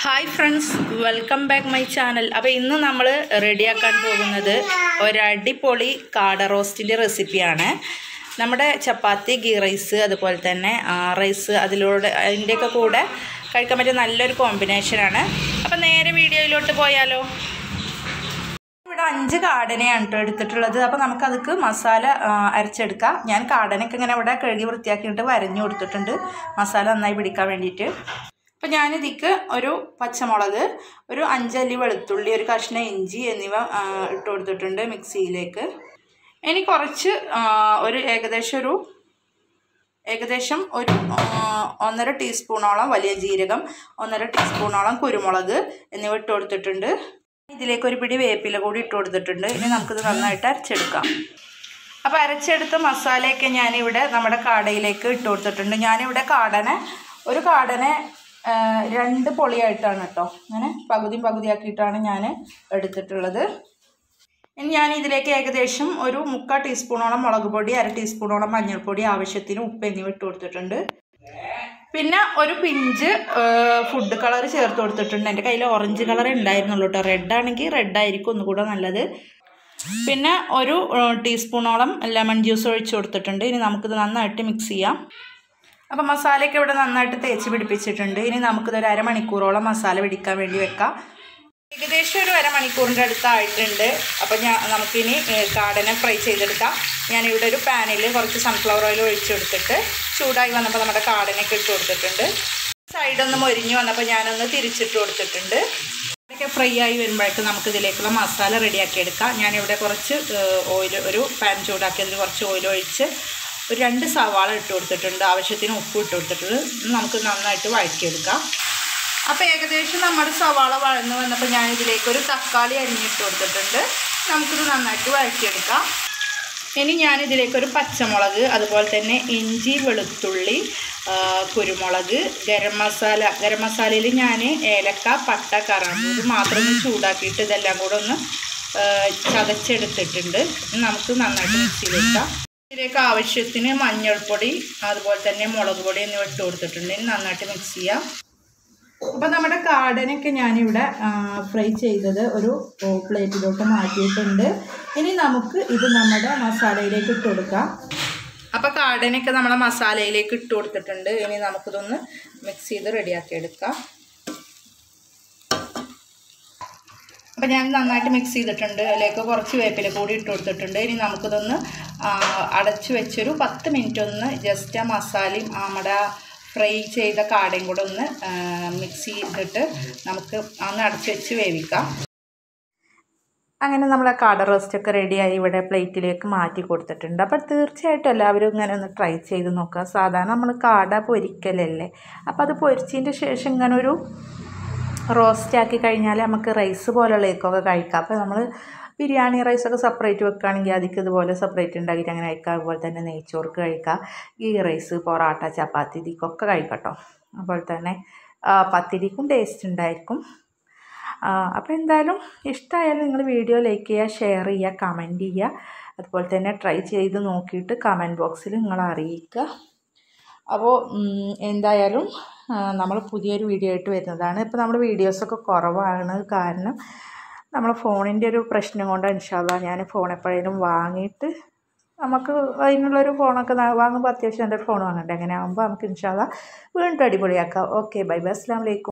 hi friends welcome back my channel അപ്പോൾ ഇന്ന് നമ്മൾ റെഡിയാക്കാൻ പോകുന്നത് ഒരടിപൊളി കാട റോസ്റ്റിൻ്റെ റെസിപ്പിയാണ് നമ്മുടെ ചപ്പാത്തി ഗീ റൈസ് അതുപോലെ തന്നെ ആ, റൈസ് അതിലൂടെ അതിൻ്റെയൊക്കെ കൂടെ കഴിക്കാൻ പറ്റിയ നല്ലൊരു കോമ്പിനേഷനാണ് അപ്പോൾ നേരെ വീഡിയോയിലോട്ട് പോയാലോ ഇവിടെ അഞ്ച് കാടനെയാണ് കേട്ടോ എടുത്തിട്ടുള്ളത് അപ്പോൾ നമുക്കതിക്ക് മസാല ആ, അരച്ചെടുക്കാം ഞാൻ കാടനൊക്കെ ഇങ്ങനെ ഇവിടെ കഴുകി വൃത്തിയാക്കിയിട്ട് വരഞ്ഞു കൊടുത്തിട്ടുണ്ട് മസാല നന്നായി പിടിക്കാൻ വേണ്ടിയിട്ട് അപ്പോൾ ഞാനിതിക്ക് ഒരു പച്ചമുളക് ഒരു അഞ്ചല്ലി വെളുത്തുള്ളി ഒരു കഷ്ണം ഇഞ്ചി എന്നിവ ആ, ഇട്ട് കൊടുത്തിട്ടുണ്ട് മിക്സിയിലേക്ക് ഇനി കുറച്ച് ആ, ഒരു ഏകദേശം ഒരു ഏകദേശം ഒരു ആ, ഒന്നര ടീസ്പൂണോളം വലിയ ജീരകം ഒന്നര ടീസ്പൂണോളം കുരുമുളക് എന്നിവ ഇട്ട് കൊടുത്തിട്ടുണ്ട് ഇതിലേക്ക് ഒരു പിടി വേപ്പില കൂടി ഇട്ട് കൊടുത്തിട്ടുണ്ട് ഇനി നമുക്കിത് നന്നായിട്ട് അരച്ചെടുക്കാം അപ്പോൾ അരച്ചെടുത്ത മസാലയൊക്കെ ഞാനിവിടെ നമ്മുടെ കാടയിലേക്ക് ഇട്ട് കൊടുത്തിട്ടുണ്ട് ഞാനിവിടെ കാടനെ ഒരു കാടനെ ആ, രണ്ട് പൊളിയായിട്ടാണ് കേട്ടോ അങ്ങനെ പകുതിയും പകുതിയാക്കിയിട്ടാണ് ഞാൻ എടുത്തിട്ടുള്ളത് ഇനി ഞാൻ ഇതിലേക്ക് ഏകദേശം ഒരു മുക്കാൽ ടീസ്പൂണോളം മുളക് പൊടി അര ടീസ്പൂണോളം മഞ്ഞൾപ്പൊടി ആവശ്യത്തിന് ഉപ്പ് എന്നിവ ഇട്ട് കൊടുത്തിട്ടുണ്ട് പിന്നെ ഒരു പിഞ്ച് ഫുഡ് കളർ ചേർത്ത് കൊടുത്തിട്ടുണ്ട് എൻ്റെ കയ്യിൽ ഓറഞ്ച് കളർ ഉണ്ടായിരുന്നുള്ളൂ കേട്ടോ റെഡ് ആണെങ്കിൽ റെഡ് ആയിരിക്കും ഒന്നുകൂടെ നല്ലത് പിന്നെ ഒരു ഏഹ്, ടീസ്പൂണോളം ലെമൺ ജ്യൂസ് ഒഴിച്ച് കൊടുത്തിട്ടുണ്ട് ഇനി നമുക്കിത് നന്നായിട്ട് മിക്സ് ചെയ്യാം അപ്പോൾ മസാലയൊക്കെ ഇവിടെ നന്നായിട്ട് തേച്ച് പിടിപ്പിച്ചിട്ടുണ്ട് ഇനി നമുക്കിതൊരു അരമണിക്കൂറോളം മസാല പിടിക്കാൻ വേണ്ടി വെക്കാം ഏകദേശം ഒരു അരമണിക്കൂറിൻ്റെ അടുത്തായിട്ടുണ്ട് അപ്പോൾ ഞാൻ നമുക്കിനി ഏഹ്, കാടനെ ഫ്രൈ ചെയ്തെടുക്കാം ഞാനിവിടെ ഒരു പാനിൽ കുറച്ച് സൺഫ്ലവർ ഓയിൽ ഒഴിച്ചെടുത്തിട്ട് ചൂടായി വന്നപ്പോൾ നമ്മുടെ കാടനൊക്കെ ഇട്ട് കൊടുത്തിട്ടുണ്ട് സൈഡൊന്ന് മൊരിഞ്ഞ് വന്നപ്പോൾ ഞാനൊന്ന് തിരിച്ചിട്ട് കൊടുത്തിട്ടുണ്ട് ഇതൊക്കെ ഫ്രൈ ആയി വരുമ്പോഴേക്ക് നമുക്ക് ഇതിലേക്കുള്ള മസാല റെഡിയാക്കി എടുക്കാം ഞാനിവിടെ കുറച്ച് ഓയിൽ ഒരു പാൻ ചൂടാക്കി അതിൽ കുറച്ച് ഓയിൽ ഒഴിച്ച് ഒരു രണ്ട് സവാള ഇട്ട് കൊടുത്തിട്ടുണ്ട് ആവശ്യത്തിന് ഉപ്പ് ഇട്ട് കൊടുത്തിട്ടുണ്ട് ഇത് നമുക്ക് നന്നായിട്ട് വഴറ്റിയെടുക്കാം അപ്പോൾ ഏകദേശം നമ്മുടെ സവാള വഴന്ന് വന്നപ്പോൾ ഞാൻ ഇതിലേക്ക് ഒരു തക്കാളി അരിഞ്ഞിട്ട് കൊടുത്തിട്ടുണ്ട് നമുക്കിത് നന്നായിട്ട് വഴറ്റിയെടുക്കാം ഇനി ഞാൻ ഇതിലേക്ക് ഒരു പച്ചമുളക് അതുപോലെ തന്നെ ഇഞ്ചി വെളുത്തുള്ളി ആ, കുരുമുളക് ഗരം മസാല ഗരം മസാലയിൽ ഞാൻ ഏലക്ക പട്ട കറാമ്പ് ഇത് മാത്രം ഒന്ന് ചൂടാക്കിയിട്ട് ഇതെല്ലാം കൂടെ ഒന്ന് ആ, ചതച്ചെടുത്തിട്ടുണ്ട് ഇനി നമുക്ക് നന്നായിട്ട് മിക്സ് ചെയ്തെടുക്കാം ഇതിലേക്ക് ആവശ്യത്തിന് മഞ്ഞൾപ്പൊടി അതുപോലെ തന്നെ മുളക് പൊടി എന്നിവ ഇട്ട് കൊടുത്തിട്ടുണ്ട് ഇനി നന്നായിട്ട് മിക്സ് ചെയ്യാം അപ്പോൾ നമ്മുടെ കാടനൊക്കെ ഞാനിവിടെ ഫ്രൈ ചെയ്തത് ഒരു പ്ലേറ്റിലോട്ട് മാറ്റിയിട്ടുണ്ട് ഇനി നമുക്ക് ഇത് നമ്മുടെ മസാലയിലേക്ക് ഇട്ട് കൊടുക്കാം അപ്പോൾ കാടനൊക്കെ നമ്മളെ മസാലയിലേക്ക് ഇട്ട് കൊടുത്തിട്ടുണ്ട് ഇനി നമുക്കിതൊന്ന് മിക്സ് ചെയ്ത് റെഡിയാക്കി എടുക്കാം അപ്പോൾ ഞാൻ നന്നായിട്ട് മിക്സ് ചെയ്തിട്ടുണ്ട് അതിലേക്ക് കുറച്ച് വേപ്പില കൂടി ഇട്ട് കൊടുത്തിട്ടുണ്ട് ഇനി നമുക്കിതൊന്ന് ആ, അടച്ചു വെച്ചൊരു പത്ത് മിനിറ്റ് ഒന്ന് ജസ്റ്റ് ആ മസാലയും ആ നമ്മുടെ ഫ്രൈ ചെയ്ത കാടയും കൂടെ ഒന്ന് മിക്സ് ചെയ്തിട്ട് നമുക്ക് ഒന്ന് അടച്ചു വെച്ച് വേവിക്കാം അങ്ങനെ നമ്മൾ ആ കാട റോസ്റ്റൊക്കെ റെഡിയായി ഇവിടെ പ്ലേറ്റിലേക്ക് മാറ്റി കൊടുത്തിട്ടുണ്ട് അപ്പോൾ തീർച്ചയായിട്ടും എല്ലാവരും ഇങ്ങനെ ഒന്ന് ട്രൈ ചെയ്ത് നോക്കുക സാധാരണ നമ്മൾ കാട പൊരിക്കലല്ലേ അപ്പോൾ അത് പൊരിച്ചതിൻ്റെ ശേഷം ഇങ്ങനെ ഒരു റോസ്റ്റ് ആക്കി കഴിഞ്ഞാൽ നമുക്ക് റൈസ് പോലുള്ളതൊക്കെ കഴിക്കാം അപ്പോൾ നമ്മൾ ബിരിയാണി റൈസൊക്കെ സെപ്പറേറ്റ് വെക്കുകയാണെങ്കിൽ അതിക്ക് ഇതുപോലെ സെപ്പറേറ്റ് ഉണ്ടാക്കിയിട്ട് അങ്ങനെ കഴിക്കാം അതുപോലെ തന്നെ നെയ്ച്ചോർക്ക് കഴിക്കാം ഗീ റൈസ് പൊറാട്ട ചപ്പാത്തി ഇതിക്കൊക്കെ കഴിക്കട്ടോ അതുപോലെ തന്നെ ആ, പത്തിരിക്കും ടേസ്റ്റ് ഉണ്ടായിരിക്കും ആ, അപ്പോൾ എന്തായാലും ഇഷ്ടമായാലും നിങ്ങൾ വീഡിയോ ലൈക്ക് ചെയ്യുക ഷെയർ ചെയ്യുക കമൻറ്റ് ചെയ്യുക അതുപോലെ തന്നെ ട്രൈ ചെയ്ത് നോക്കിയിട്ട് കമൻറ്റ് ബോക്സിൽ നിങ്ങൾ അറിയിക്കുക അപ്പോൾ ഉം, എന്തായാലും നമ്മൾ പുതിയൊരു വീഡിയോ ആയിട്ട് വരുന്നതാണ് ഇപ്പോൾ നമ്മുടെ വീഡിയോസൊക്കെ കുറവാണ് കാരണം നമ്മൾ ഫോണിൻ്റെ ഒരു പ്രശ്നം കൊണ്ട് ഇൻഷാല്ല ഞാൻ ഫോൺ എപ്പോഴേലും വാങ്ങിയിട്ട് നമുക്ക് അതിനുള്ളൊരു ഫോണൊക്കെ ന- വാങ്ങുമ്പോൾ അത്യാവശ്യം നല്ലൊരു ഫോൺ വാങ്ങണ്ടേ അങ്ങനെ ആകുമ്പോൾ നമുക്ക് ഇൻഷാല്ല വീണ്ടും അടിപൊളിയാക്കാം ഓക്കെ ബൈ ബൈ അസ്സാം വലൈക്കും